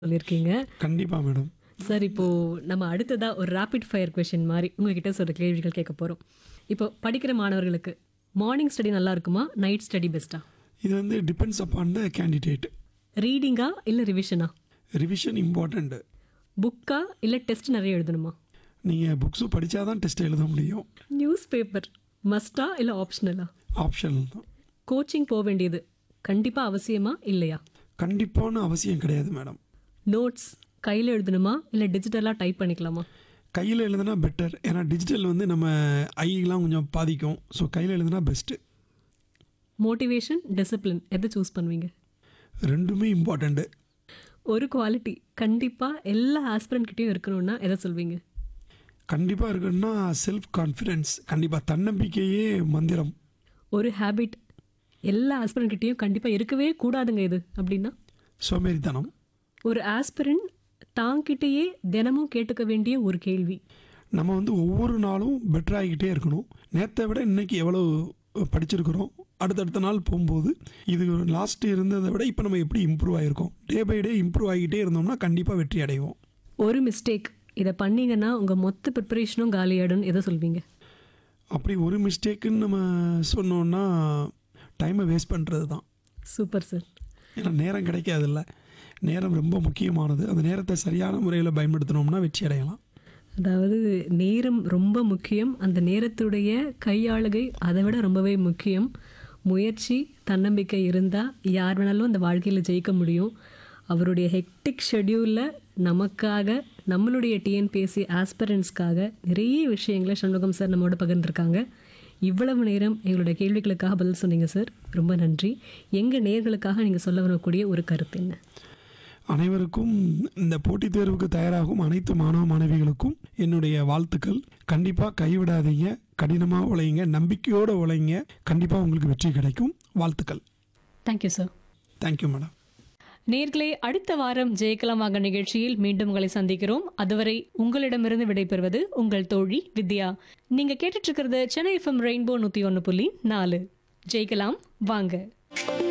சொல்லியிருக்கீங்க கண்டிப்பாக madam sir இப்போ நம்ம அடுத்ததா ஒரு ரேபிட் ஃபயர் கொஷின் மாதிரி உங்ககிட்ட சில கேள்விகள் கேட்க போறோம் இப்போ படிக்கிற மாணவர்களுக்கு மார்னிங் ஸ்டடி நல்லா இருக்குமா நைட் ஸ்டடி பெஸ்ட்டா இது வந்து டிபெண்ட்ஸ் அப்பான் த கேண்டிடேட் ரீடிங்கா இல்லை ரிவிஷனா ரிவிஷன் இம்பார்ட்டண்ட் புக்கா இல்லை டெஸ்ட் நிறைய எழுதணுமா நீங்கள் புக்ஸும் படித்தா தான் டெஸ்ட் எழுத முடியும் நியூஸ் பேப்பர் மஸ்டா இல்லை ஆப்ஷனலா ஆப்ஷன் தான் கோச்சிங் போக வேண்டியது கண்டிப்பாக அவசியமா இல்லையா கண்டிப்பான அவசியம் கிடையாது மேடம் நோட்ஸ் கையில் எழுதணுமா இல்லை டிஜிட்டலாக டைப் பண்ணிக்கலாமா கையில் எழுதுனா பெட்டர் ஏன்னா டிஜிட்டல் வந்து நம்ம ஐலாம் கொஞ்சம் பாதிக்கும் ஸோ கையில் எழுதுனா பெஸ்ட்டு மோட்டிவேஷன் டிசிப்ளின் எதை சூஸ் பண்ணுவீங்க ரெண்டுமே இம்பார்ட்டண்ட்டு ஒரு குவாலிட்டி கண்டிப்பாக எல்லா ஆஸ்பிரண்ட் கிட்டேயும் இருக்கணும்னா எதை சொல்வீங்க கண்டிப்பாக இருக்குன்னா செல்ஃப் கான்ஃபிடென்ஸ் கண்டிப்பாக தன்னம்பிக்கையே மந்திரம் ஒரு ஹேபிட் எல்லா ஆஸ்பிரண்ட் கிட்டேயும் கண்டிப்பாக இருக்கவே கூடாதுங்க இது அப்படின்னா சோம்பேறித்தனம் ஒரு ஆஸ்பிரண்ட் தாங்கிட்டேயே தினமும் கேட்டுக்க வேண்டிய ஒரு கேள்வி நம்ம வந்து ஒவ்வொரு நாளும் பெட்டர் ஆகிக்கிட்டே இருக்கணும் நேற்றை விட இன்னைக்கு எவ்வளோ படிச்சிருக்கிறோம் அடுத்தடுத்த நாள் போகும்போது இது லாஸ்ட் இருந்ததை விட இப்போ நம்ம எப்படி இம்ப்ரூவ் ஆகிருக்கோம் டே பை டே இம்ப்ரூவ் ஆகிக்கிட்டே இருந்தோம்னா கண்டிப்பாக வெற்றி அடைவோம் ஒரு மிஸ்டேக் இதை பண்ணீங்கன்னா உங்கள் மொத்த ப்ரிப்பரேஷனும் காலியாடுன்னு எதை சொல்வீங்க அப்படி ஒரு மிஸ்டேக்குன்னு நம்ம சொன்னோன்னா டைமை வேஸ்ட் பண்ணுறது தான் சூப்பர் சார் ஏன்னா நேரம் கிடைக்காதுல்ல நேரம் ரொம்ப முக்கியமானது அந்த நேரத்தை சரியான முறையில் பயன்படுத்தினோம்னா வெற்றி அடையலாம் அதாவது நேரம் ரொம்ப முக்கியம் அந்த நேரத்துடைய கையாளுகை அதை விட ரொம்பவே முக்கியம் முயற்சி தன்னம்பிக்கை இருந்தால் யார் வேணாலும் அந்த வாழ்க்கையில் ஜெயிக்க முடியும் அவருடைய ஹெக்டிக் ஷெட்யூலில் நமக்காக நம்மளுடைய டிஎன்பிஎஸ்சி ஆஸ்பிரன்ஸ்க்காக நிறைய விஷயங்களை சண்முகம் சார் நம்மோட பகிர்ந்திருக்காங்க இவ்வளவு நேரம் எங்களுடைய கேள்விகளுக்காக பதில் சொன்னீங்க சார் ரொம்ப நன்றி எங்கள் நேர்களுக்காக நீங்கள் சொல்ல வரக்கூடிய ஒரு கருத்து என்ன அனைவருக்கும் இந்த போட்டித் தேர்வுக்கு தயாராகும் அனைத்து மாணவ மாணவிகளுக்கும் என்னுடைய வாழ்த்துக்கள் கண்டிப்பாக கைவிடாதீங்க கடினமாக உழைங்க நம்பிக்கையோடு உழைங்க கண்டிப்பாக உங்களுக்கு வெற்றி கிடைக்கும் வாழ்த்துக்கள் தேங்க்யூ சார் தேங்க்யூ மேடம் நேர்களே அடுத்த வாரம் ஜெயக்கலம் வாங்க நிகழ்ச்சியில் மீண்டும் உங்களை சந்திக்கிறோம் அதுவரை உங்களிடமிருந்து விடைபெறுவது உங்கள் தோழி வித்யா நீங்க கேட்டுட்டு இருக்கிறது சென்னை எஃப்எம் ரெயின்போ நூத்தி ஒன்று புள்ளி நாலு ஜெயிக்கலாம் வாங்க